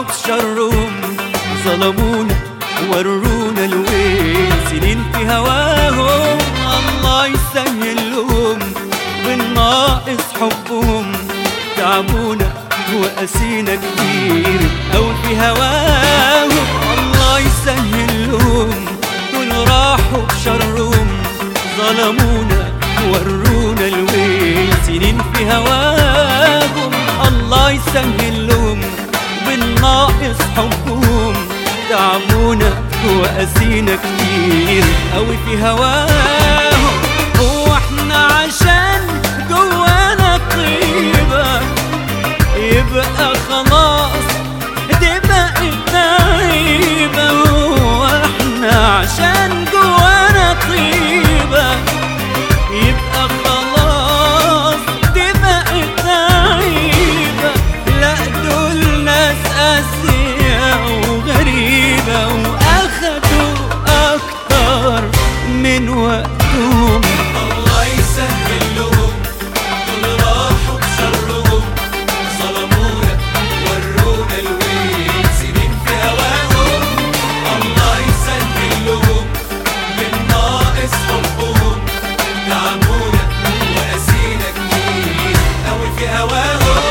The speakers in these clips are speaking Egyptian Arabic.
بشرهم ظلمونا ورونا الويل سنين في هواهم الله يسهلهم بالناقص حبهم تعبونا وقاسينا كتير أو في هواهم الله يسهلهم دول راحوا بشرهم ظلمونا ورونا الويل سنين في هواهم الله يسهلهم بالناقص حبهم تعبونا وقاسينا كتير قوي في هواهم هو احنا عشان جوانا طيبة يبقى خلاص دي بقت عيبة هو احنا عشان جوانا طيبة يبقى خلاص دي بقت عيبة لا دول ناس قاسية وغريبة وأخدوا أكتر من وقتهم الله يسهل لهم دول راحوا بشرهم ظلمونا ورونا الويل سنين في هواهم الله يسهل لهم من ناقص حبهم تعبونا وقاسينا كتير قوي في هواهم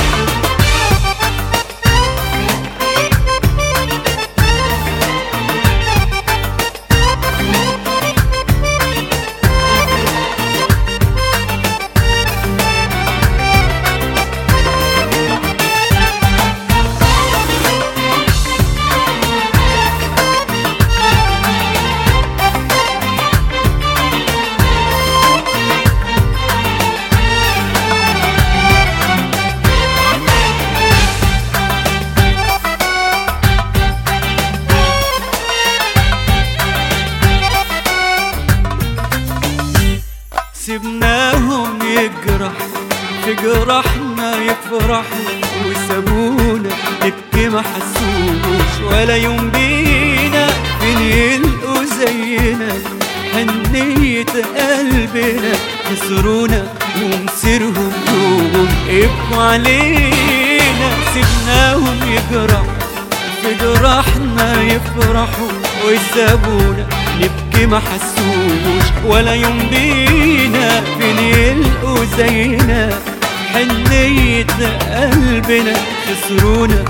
سيبناهم يجرح في جراحنا يفرحوا وسابونا نبكي ما حسوش ولا يوم بينا فين يلقوا زينا حنية قلبنا خسرونا ومصيرهم يوم يبقوا علينا سيبناهم يجرح في جراحنا يفرحوا ويسابونا نبكي ما حسوش ولا يوم بينا فين يلقوا زينا حنية قلبنا خسرونا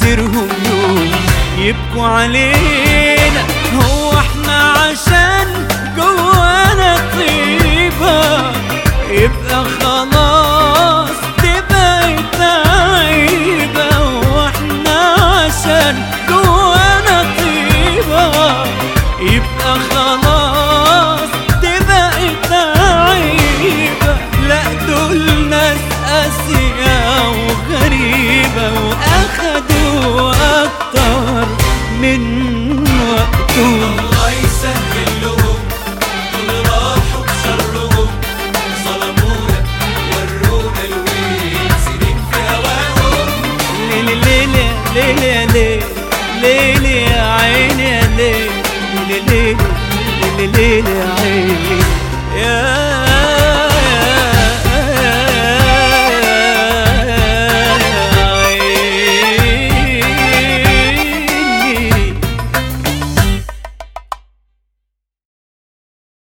ومصيرهم يوم يبكوا علينا هو احنا عشان